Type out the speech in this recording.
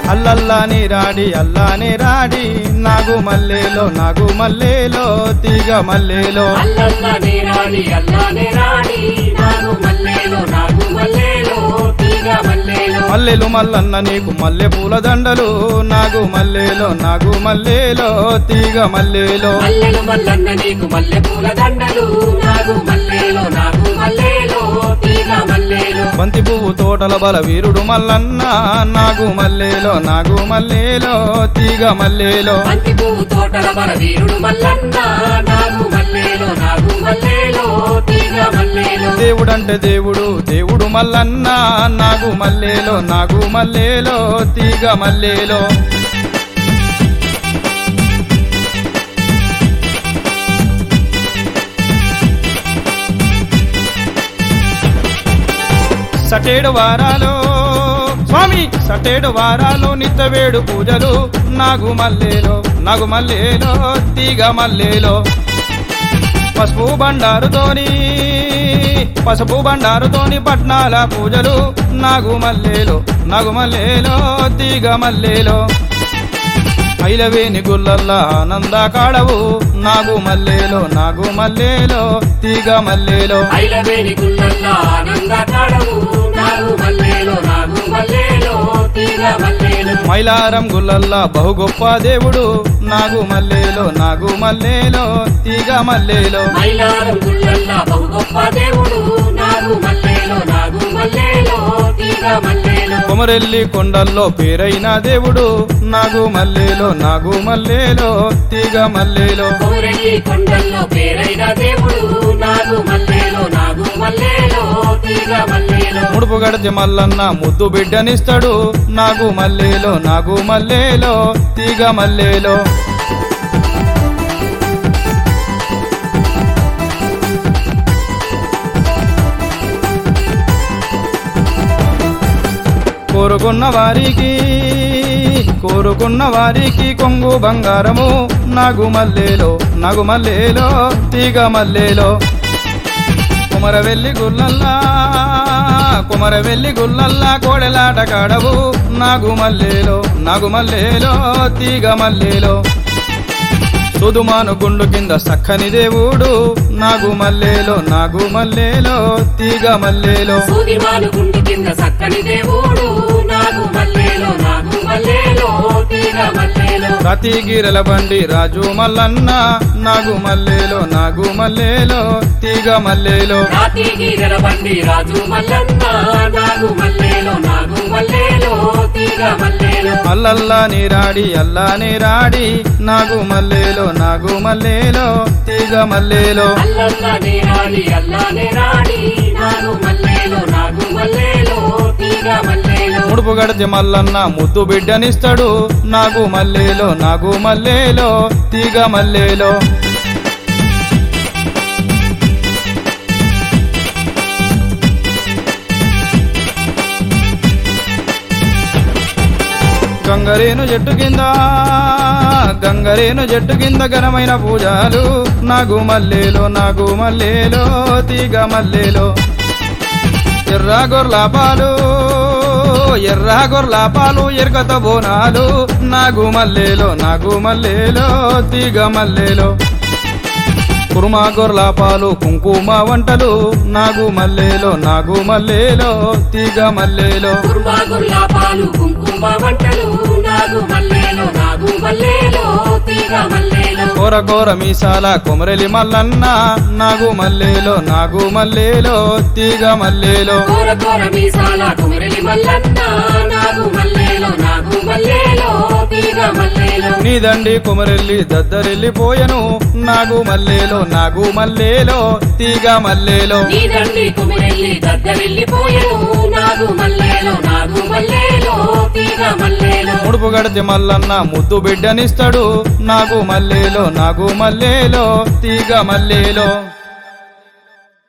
అల్లల్లాని రాడి అల్లాని రాడి నాగు మల్లెలో నాగు మల్లెలో తీగ మల్లెలో అల్లల్ల నేరాడి అల్లానే రాడి నాగు మల్లేలో నాగు మల్లేలో తీగ మల్లేలో మల్లెలు మల్లన్న నీకు మల్లె పూల దండలు నాగు మల్లెలో నాగు మల్లెలో తీగ మల్లెలో మల్లెలు మల్లన్న నీకు మల్లె పూల దండలు నాగు మల్లేలో నాగు మల్లేలో తీగ మల్లేలో బంతి పువ్వు తోటల బల వీరుడు మల్లన్న నాగు మల్లెలో నాగు మల్లెలో తీగ మల్లెలో బంతి పువ్వు తోటల బల వీరుడు మల్లన్న నాగు మల్లేలో నాగు మల్లేలో తీగ మల్లేలో దేవుడంటే దేవుడు దేవుడు మల్లన్న నాగు మల్లెలో నాగు మల్లెలో తీగ మల్లెలో సటేడు వారాలు స్వామి సటేడు వారాలు నిత్యవేడు పూజలు నాగు మల్లేలో నాగు మల్లేలో తీగ మల్లేలో పసుపు బండారుతోని పసుపు బండారుతోని పట్నాల పూజలు నాగు మల్లేలో నాగు మల్లేలో తీగ మల్లేలో ఐలవేని గుల్లల్లా ఆనంద కాడవు నాగు మల్లేలో నాగు మల్లేలో తీగ మల్లేలో ఐలవేని గుల్లల్లా ఆనంద కాడవు నాగు మల్లేలో నాగు మల్లేలో తీగ మల్లేలో మైలారం గుల్లల్లా బహు గొప్ప దేవుడు నాగు మల్లేలో నాగు మల్లేలో తీగ మల్లేలో మైలారం గుళ్ళల్లా బహు గొప్ప దేవుడు నాగు మల్లేలో నాగు మల్లేలో తీగ మల్లేలో కొమరెల్లి కొండల్లో పేరైన దేవుడు నాగు మల్లేలో నాగు మల్లేలో తీగ మల్లేలో కోరెల్లి కొండల్లో పేరైన దేవుడు నాగు మల్లేలో నాగు మల్లేలో తీగ మల్లేలో ముడుపు గడిచి మల్లన్న ముద్దు బిడ్డనిస్తాడు నాగు మల్లేలో నాగు మల్లేలో తీగ మల్లేలో కోరుకున్న వారికి కోరుకున్న వారికి కొంగు బంగారము నాగు మల్లేలో నాగు మల్లేలో తీగ మల్లేలో కుమరవెల్లి గుల్లల్లా కుమరవెల్లి గుల్లల్లా కోడెలాట కాడవు నాగు మల్లేలో నాగు మల్లేలో తీగ మల్లేలో సుదుమాను గుండు కింద సక్కని దేవుడు నాగు మల్లేలో నాగు మల్లేలో తీగ మల్లేలో సూదిమాను గుండు కింద సక్కని దేవుడు నాగు మల్లేలో నాగు మల్లేలో తీగ మల్లేలో ప్రతి గీరల బండి రాజు మల్లన్న నాగు మల్లేలో నాగు మల్లేలో తీగ మల్లేలో రాతి గీగల బండి రాజు మల్లన్న నాగు మల్లేలో నాగు మల్లేలో తీగ మల్లేలో అల్లల్లా నీరాడి అల్లా నీరాడి నాగు మల్లేలో నాగు మల్లేలో తీగ మల్లేలో అల్లల్ల నేరాడి అల్లానే రాడి నాగు మల్లేలో నాగు మల్లేలో తీగ మల్లేలో ముడుపు గడిచి మల్లన్న ముద్దు బిడ్డనిస్తాడు నాగు మల్లేలో నాగు మల్లేలో తీగ మల్లేలో గంగరేను చెట్టు కింద గంగరేను చెట్టు కింద ఘనమైన పూజలు నాగు మల్లేలో నాగు మల్లేలో తీగ మల్లేలో ఎర్ర గొర్ల పాలు ఎర్ర గొర్ల పాలు ఎరకత బోనాలు నాగు మల్లేలో నాగు మల్లేలో తీగ మల్లేలో కురుమా గొర్ల పాలు కుంకుమ వంటలు నాగు మల్లేలో నాగు మల్లేలో తీగ మల్లేలో కుర్మా గుల్లా పాలు కుంకుమ వంటలు నాగు మల్లేలో నాగు మల్లేలో తీగ మల్లేలో కోర కోర మీసాల కొమరలి మల్లన్న నాగు మల్లేలో నాగు మల్లేలో తీగ మల్లేలో కోర కోర మీసాల కుమరలి మల్లన్న నాగు మల్లేలో నాగు మల్లేలో తీగ మల్లేలో నీదండి కుమరెల్లి దద్దరెల్లిపోయెను నాగు మల్లేలో నాగు మల్లేలో తీగ మల్లేలో నీదండి కుమిరెల్లి దగ్గరెళ్ళిపోయెను నాగు మల్లేలో నాగు మల్లేలో తీగ మల్లేలో ముడుపు గడిచి మల్లన్న ముద్దు బిడ్డనిస్తాడు నాగు మల్లేలో నాగు మల్లేలో తీగ మల్లేలో